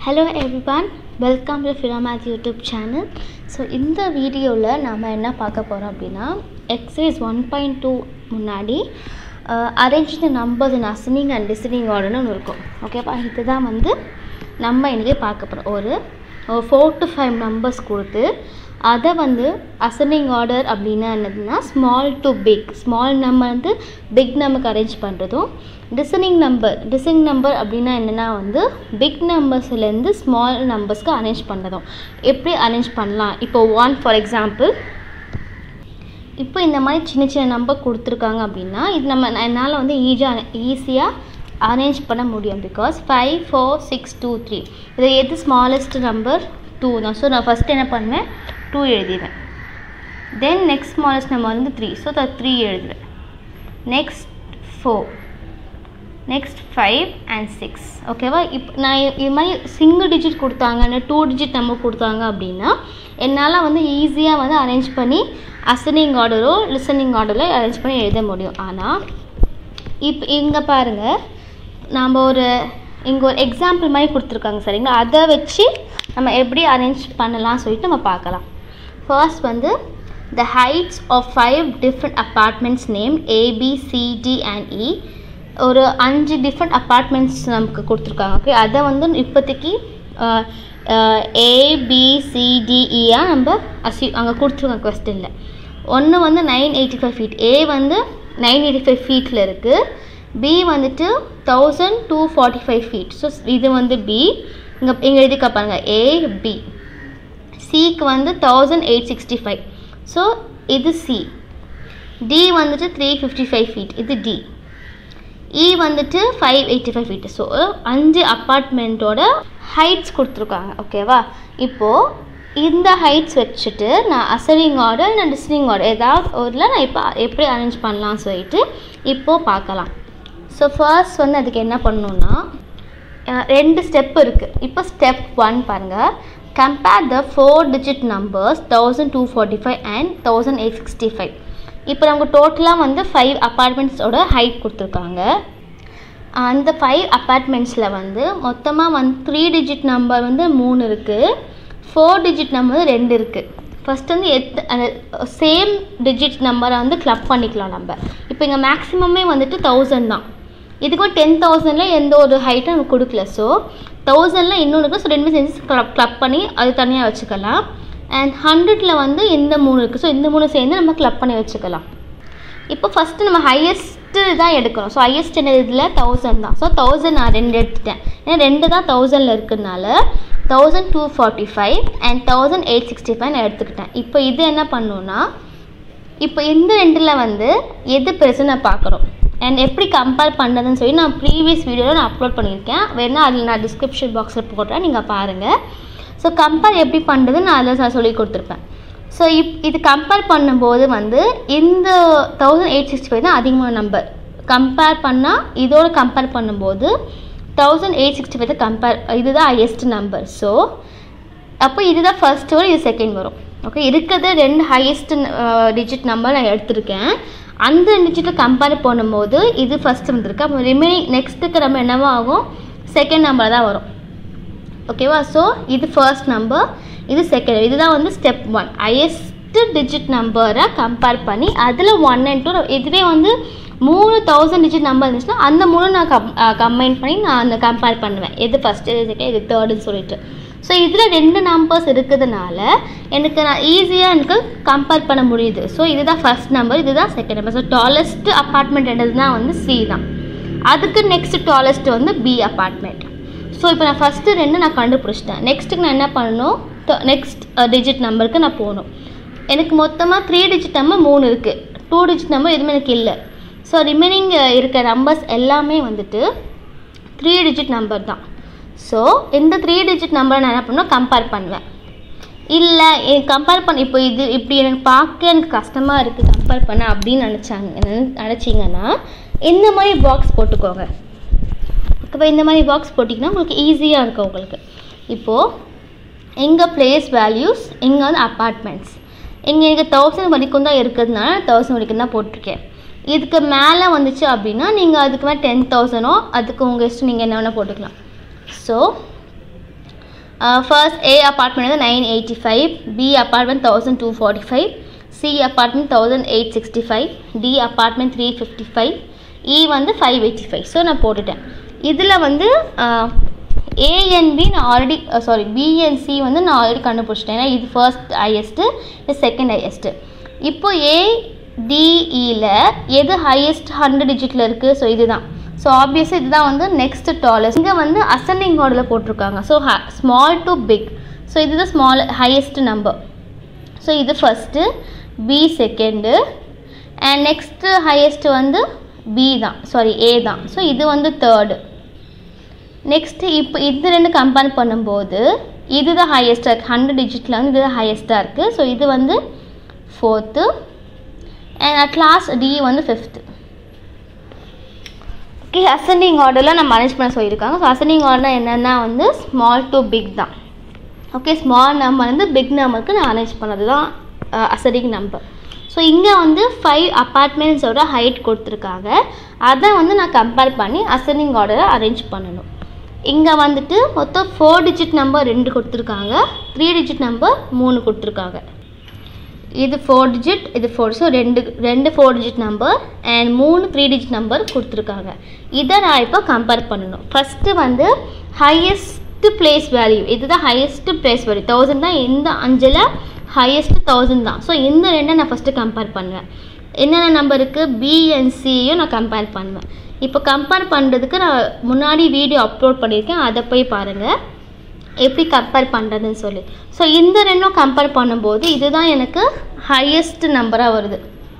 hello everyone welcome to ஃபிலோமேத் YouTube channel so இந்த வீடியோவில் நாம் என்ன பார்க்க போகிறோம் அப்படின்னா எக்ஸசைஸ் ஒன் பாயிண்ட் டூ முன்னாடி arrange the numbers in அசனிங் and listening ஆர்டர்னு ஒன்று இருக்கும் ஓகேப்பா இதுதான் வந்து நம்ம இன்றைக்கி பார்க்க போகிறோம் ஒரு ஃபோர் டு ஃபைவ் நம்பர்ஸ் கொடுத்து அதை வந்து அசனிங் ஆர்டர் அப்படின்னா என்னதுன்னா small to big small number வந்து பிக் நம்பருக்கு அரேஞ்ச் பண்ணுறதும் டிசனிங் நம்பர் டிசனிங் நம்பர் அப்படின்னா என்னென்னா வந்து பிக் நம்பர்ஸ்லேருந்து ஸ்மால் நம்பர்ஸ்க்கு அரேஞ்ச் பண்ணுறதும் எப்படி அரேஞ்ச் பண்ணலாம் இப்போ ஒன் ஃபார் எக்ஸாம்பிள் இப்போ இந்த மாதிரி சின்ன சின்ன நம்பர் கொடுத்துருக்காங்க அப்படின்னா இது நம்ம என்னால் வந்து ஈஸியாக ஈஸியாக அரேஞ்ச் பண்ண முடியும் because five four six two three இது எது ஸ்மாலஸ்ட் நம்பர் டூ தான் ஸோ நான் ஃபஸ்ட்டு என்ன பண்ணுவேன் டூ எழுதிடுவேன் தென் நெக்ஸ்ட் ஸ்மாலஸ்ட் நம்பர் வந்து த்ரீ ஸோ த த்ரீ எழுதுவேன் next four next five and six ஓகேவா இப்போ நான் இது மாதிரி சிங்கிள் டிஜிட் கொடுத்தாங்க இல்லை டூ டிஜிட் நம்பர் கொடுத்தாங்க அப்படின்னா என்னால் வந்து ஈஸியாக வந்து அரேஞ்ச் பண்ணி அசனிங் ஆர்டரோ லிசனிங் ஆர்டரோ அரேஞ்ச் பண்ணி எழுத முடியும் ஆனால் இப்போ இங்கே பாருங்கள் நாம் ஒரு இங்கே ஒரு எக்ஸாம்பிள் மாதிரி கொடுத்துருக்காங்க சரிங்களா அதை வச்சு நம்ம எப்படி அரேஞ்ச் பண்ணலாம் சொல்லிட்டு நம்ம பார்க்கலாம் ஃபர்ஸ்ட் வந்து the heights of five different apartments name A B C D and E ஒரு அஞ்சு டிஃப்ரெண்ட் அப்பார்ட்மெண்ட்ஸ் நமக்கு கொடுத்துருக்காங்க ஓகே அதை வந்து இப்போதைக்கு ஏபிசிடிஇயாக நம்ம அசி அங்கே கொடுத்துருக்காங்க கொஸ்டினில் ஒன்று வந்து nine eighty five feet A வந்து நைன் எயிட்டி ஃபைவ் ஃபீட்டில் இருக்குது பி வந்துட்டு thousand two forty five feet so இது வந்து பி இங்கே இங்கே எழுதிக்க பாருங்கள் ஏ பி சிக்கு வந்து thousand eight sixty five so இது சி டி வந்துட்டு த்ரீ ஃபிஃப்டி ஃபைவ் ஃபீட் இது டி இ வந்துட்டு five eighty five feet so அஞ்சு அப்பார்ட்மெண்ட்டோட ஹைட்ஸ் கொடுத்துருக்காங்க ஓகேவா இப்போது இந்த ஹைட்ஸ் வச்சுட்டு நான் அசரிங் ஆர்டர் நான் டிஸ்னிங் ஆர்டர் ஏதாவது ஒரில் நான் இப்போ எப்படி அரேஞ்ச் பண்ணலாம் சொல்லிட்டு இப்போது பார்க்கலாம் ஸோ ஃபர்ஸ்ட் வந்து அதுக்கு என்ன பண்ணணுன்னா ரெண்டு ஸ்டெப் இருக்குது இப்போ ஸ்டெப் ஒன் பாருங்கள் compare the four digit numbers thousand two forty five and thousand eight sixty five இப்போ நமக்கு டோட்டலாக வந்து ஃபைவ் அப்பார்ட்மெண்ட்ஸோட ஹைட் கொடுத்துருக்காங்க அந்த ஃபைவ் அப்பார்ட்மெண்ட்ஸில் வந்து மொத்தமாக வந்து த்ரீ டிஜிட் நம்பர் வந்து மூணு இருக்குது ஃபோர் டிஜிட் நம்பர் ரெண்டு இருக்குது ஃபஸ்ட் வந்து எத் அந்த சேம் டிஜிட் நம்பரை வந்து கிளப் பண்ணிக்கலாம் நம்ம இப்போ இங்கே மேக்ஸிமமே வந்துட்டு தௌசண்ட் தான் இதுக்கும் டென் தௌசண்டில் எந்த ஒரு ஹைட்டும் நமக்கு கொடுக்கல ஸோ தௌசண்டில் இன்னொன்று இருக்குது ஸோ ரெண்டுமே சேர்ந்து கிளப் கிளப் பண்ணி அது தனியாக வச்சுக்கலாம் அண்ட் ஹண்ட்ரடில் வந்து இந்த மூணு இருக்குது ஸோ இந்த மூணு சேர்ந்து நம்ம கிளப் பண்ணி வச்சுக்கலாம் இப்போ ஃபஸ்ட்டு நம்ம ஹையஸ்ட்டு தான் எடுக்கணும் ஸோ ஹையஸ்ட் என்ன இதில் தௌசண்ட் தான் ஸோ தௌசண்ட் நான் ரெண்டு எடுத்துட்டேன் ஏன்னா ரெண்டு தான் தௌசண்டில் இருக்கிறதுனால thousand two forty five and thousand eight sixty five நான் எடுத்துக்கிட்டேன் இப்போ இது என்ன பண்ணணுன்னா இப்போ இந்த ரெண்டில் வந்து எது பெருசு நான் பார்க்குறோம் அண்ட் எப்படி கம்பேர் பண்ணுறதுன்னு சொல்லி நான் ப்ரீவியஸ் வீடியோவில் நான் அப்லோட் பண்ணியிருக்கேன் வேணால் அதில் நான் டிஸ்கிரிப்ஷன் பாக்ஸில் போடுறேன் நீங்கள் பாருங்கள் ஸோ கம்பேர் எப்படி பண்ணுறது நான் அதில் நான் சொல்லி கொடுத்துருப்பேன் ஸோ இப் இது கம்பேர் பண்ணும்போது வந்து இந்த தௌசண்ட் எயிட் சிக்ஸ்டி ஃபைவ் தான் அதிகமான நம்பர் கம்பேர் பண்ணால் இதோடு கம்பேர் பண்ணும்போது தௌசண்ட் எயிட் சிக்ஸ்டி ஃபைவ் தான் கம்பேர் இதுதான் ஹையஸ்ட் நம்பர் ஸோ அப்போ இதுதான் ஃபர்ஸ்ட் வரும் இது செகண்ட் வரும் ஓகே இருக்கிறது ரெண்டு ஹையஸ்ட் டிஜிட் நம்பர் நான் எடுத்திருக்கேன் அந்த ரெண்டு டிஜிட்டில் கம்பேர் பண்ணும்போது இது ஃபஸ்ட்டு வந்திருக்கு அப்போ ரிமைனிங் நெக்ஸ்ட்டுக்கு நம்ம என்னவோ ஆகும் செகண்ட் நம்பர் தான் வரும் ஓகேவா ஸோ இது ஃபர்ஸ்ட் நம்பர் இது செகண்ட் இதுதான் வந்து ஸ்டெப் ஒன் ஹையஸ்ட் டிஜிட் நம்பரை கம்பேர் பண்ணி அதில் ஒன் அண்ட் டூ இதுவே வந்து மூணு தௌசண்ட் டிஜிட் நம்பர் இருந்துச்சுன்னா அந்த மூணு நான் கம் கம்பைன் பண்ணி நான் அந்த கம்பேர் பண்ணுவேன் எது ஃபஸ்ட்டு எது செகண்ட் இது தேர்டுன்னு சொல்லிட்டு ஸோ இதில் ரெண்டு நம்பர்ஸ் இருக்கிறதுனால எனக்கு நான் ஈஸியாக எனக்கு கம்பேர் பண்ண முடியுது ஸோ இதுதான் ஃபஸ்ட் நம்பர் இதுதான் second number so tallest apartment என்னதுன்னா வந்து சி தான் அதுக்கு நெக்ஸ்ட் டாலஸ்ட் வந்து பி அப்பார்ட்மெண்ட் ஸோ இப்போ நான் ஃபஸ்ட்டு ரெண்டு நான் கண்டுபிடிச்சிட்டேன் நெக்ஸ்ட்டுக்கு நான் என்ன பண்ணணும் நெக்ஸ்ட் டிஜிட் நம்பருக்கு நான் போகணும் எனக்கு மொத்தமாக த்ரீ டிஜிட் நம்பர் மூணு இருக்குது டூ டிஜிட் நம்பர் எதுவுமே எனக்கு இல்லை ஸோ ரிமைனிங் இருக்க நம்பர்ஸ் எல்லாமே வந்துட்டு த்ரீ டிஜிட் நம்பர் தான் ஸோ இந்த த்ரீ டிஜிட் நம்பரை நான் என்ன பண்ணுவேன் கம்பேர் பண்ணுவேன் இல்லை கம்பேர் பண்ண இப்போ இது இப்படி எனக்கு பார்க்க எனக்கு கஷ்டமாக இருக்குது கம்பேர் பண்ண அப்படின்னு நினச்சாங்க நினச்சிங்கன்னா இந்த மாதிரி பாக்ஸ் போட்டுக்கோங்க இப்போ இந்த மாதிரி பாக்ஸ் போட்டிங்கன்னா உங்களுக்கு ஈஸியாக இருக்கும் உங்களுக்கு இப்போது எங்கள் பிளேஸ் வேல்யூஸ் இங்கே வந்து அப்பார்ட்மெண்ட்ஸ் இங்கே எனக்கு தௌசண்ட் வரைக்கும் தான் இருக்கிறதுனால தௌசண்ட் வரைக்கும் தான் போட்டிருக்கேன் இதுக்கு மேலே வந்துச்சு அப்படின்னா நீங்கள் அதுக்கு மேலே டென் தௌசண்டோ அதுக்கு உங்கள் இஷ்டம் நீங்கள் என்ன வேணால் போட்டுக்கலாம் ஸோ ஃபர்ஸ்ட் ஏ அப்பார்ட்மெண்ட் வந்து nine eighty five B apartment thousand two forty five C apartment thousand eight sixty five D apartment three fifty five E வந்து ஃபைவ் எயிட்டி ஃபைவ் ஸோ நான் போட்டுட்டேன் இதில் வந்து ஏஎன்பி நான் ஆல்ரெடி சாரி பிஎன்சி வந்து நான் already கண்டுபிடிச்சிட்டேன் ஏன்னா இது ஃபர்ஸ்ட் ஹையஸ்ட்டு இது செகண்ட் ஹையஸ்ட்டு இப்போ ஏடிஇயில் எது ஹையஸ்ட் ஹண்ட்ரட் டிஜிட்டில் இருக்குது ஸோ இதுதான் ஸோ ஆப்வியஸாக இதுதான் வந்து நெக்ஸ்ட் டாலஸ்ட் இங்கே வந்து அசெண்டிங் ஆர்டரில் போட்டிருக்காங்க so small to big so இதுதான் ஸ்மால் ஹையஸ்ட் நம்பர் ஸோ இது first B second and next highest வந்து பி தான் சாரி ஏ தான் ஸோ இது வந்து தேர்டு நெக்ஸ்ட்டு இப்போ இது ரெண்டு கம்பேர் பண்ணும்போது இதுதான் ஹையஸ்ட்டாக இருக்குது ஹண்ட்ரட் டிஜிட்டில் வந்து இதுதான் ஹையஸ்ட்டாக இருக்குது ஸோ இது வந்து fourth and at last D வந்து ஃபிஃப்த்து ஓகே அசெண்டிங் ஆர்டரில் நம்ம அரேஞ்ச் பண்ண சொல்லியிருக்காங்க ஸோ அசெண்டிங் ஆர்டர் என்னென்னா வந்து ஸ்மால் டு பிக் தான் ஓகே ஸ்மால் நம்பர் வந்து பிக் நம்பருக்கு நான் அரேஞ்ச் பண்ணது தான் அசெண்டிங் நம்பர் ஸோ இங்கே வந்து ஃபைவ் அப்பார்ட்மெண்ட்ஸோட ஹைட் கொடுத்துருக்காங்க அதை வந்து நான் கம்பேர் பண்ணி அசெண்டிங் ஆர்டரை அரேஞ்ச் பண்ணணும் இங்கே வந்துட்டு மொத்தம் ஃபோர் டிஜிட் நம்பர் ரெண்டு கொடுத்துருக்காங்க த்ரீ டிஜிட் நம்பர் மூணு கொடுத்துருக்காங்க இது ஃபோர் டிஜிட் இது ஃபோர் ஸோ ரெண்டு ரெண்டு ஃபோர் டிஜிட் நம்பர் அண்ட் மூணு த்ரீ டிஜிட் நம்பர் கொடுத்துருக்காங்க இதை நான் இப்போ கம்பேர் பண்ணணும் ஃபஸ்ட்டு வந்து ஹையஸ்ட் பிளேஸ் வேல்யூ இதுதான் ஹையஸ்ட் பிளேஸ் வேல்யூ தௌசண்ட் தான் இந்த அஞ்சில் ஹையஸ்ட் தௌசண்ட் தான் ஸோ இந்த ரெண்டை நான் ஃபஸ்ட்டு கம்பேர் பண்ணுவேன் என்னென்ன நம்பர் இருக்குது பிஎன்சியும் நான் கம்பேர் பண்ணுவேன் இப்போ கம்பேர் பண்ணுறதுக்கு நான் முன்னாடி வீடியோ அப்லோட் பண்ணியிருக்கேன் அதை போய் பாருங்கள் எப்படி கம்பேர் பண்ணுறதுன்னு சொல்லி ஸோ இந்த ரெண்டும் கம்பேர் பண்ணும்போது இதுதான் எனக்கு ஹையஸ்ட் நம்பராக வருது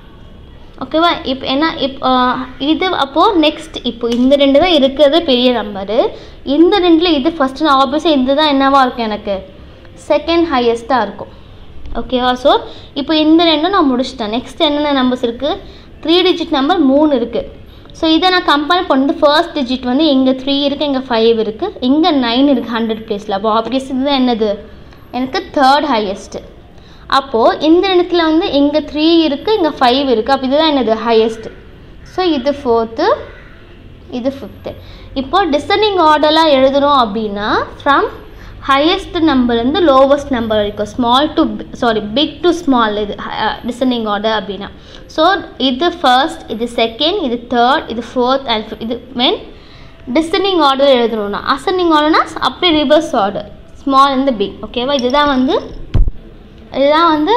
ஓகேவா இப்போ என்ன இப்போ இது அப்போது நெக்ஸ்ட் இப்போ இந்த ரெண்டு தான் இருக்கிறது பெரிய நம்பரு இந்த ரெண்டில் இது ஃபஸ்ட்டு நான் ஆப்வியஸாக இது தான் என்னவாக இருக்கும் எனக்கு செகண்ட் ஹையஸ்ட்டாக இருக்கும் ஓகேவா ஸோ இப்போ இந்த ரெண்டும் நான் முடிச்சிட்டேன் நெக்ஸ்ட் என்னென்ன நம்பர்ஸ் இருக்குது த்ரீ டிஜிட் நம்பர் மூணு இருக்குது ஸோ இதை நான் கம்பேர் பண்ணது ஃபர்ஸ்ட் டிஜிட் வந்து இங்கே த்ரீ இருக்குது இங்கே ஃபைவ் இருக்குது இங்கே நைன் இருக்குது ஹண்ட்ரட் பிளேஸில் அப்போ ஆப்வியஸ் இதுதான் என்னது எனக்கு தேர்ட் ஹையஸ்ட்டு அப்போது இந்த இடத்துல வந்து இங்கே த்ரீ இருக்குது இங்கே ஃபைவ் இருக்குது அப்போ இதுதான் என்னது ஹையஸ்ட்டு ஸோ இது ஃபோர்த்து இது ஃபிஃப்த்து இப்போ டிசனிங் ஆர்டர்லாம் எழுதுகிறோம் அப்படின்னா ஃப்ரம் ஹையஸ்ட் நம்பர்லேருந்து லோவஸ்ட் நம்பர் வரைக்கும் small to sorry big to small இது டிசனிங் ஆர்டர் அப்படின்னா ஸோ இது ஃபர்ஸ்ட் இது செகண்ட் இது தேர்ட் இது ஃபோர்த் அண்ட் இது மென் டிசனிங் ஆர்டர் எழுதணும்னா அசனிங் ஆர்டர்னா அப்படியே ரிவர்ஸ் ஆர்டர் ஸ்மால் இருந்து பிக் ஓகேவா இதுதான் வந்து இதுதான் வந்து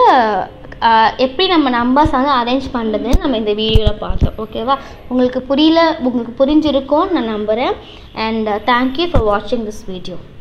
எப்படி நம்ம நம்பர்ஸ் வந்து அரேஞ்ச் பண்ணுறதுன்னு நம்ம இந்த வீடியோவில் பார்த்தோம் ஓகேவா உங்களுக்கு புரியல உங்களுக்கு புரிஞ்சிருக்கும்னு நான் நம்புகிறேன் அண்ட் தேங்க்யூ ஃபார் வாட்சிங் திஸ் வீடியோ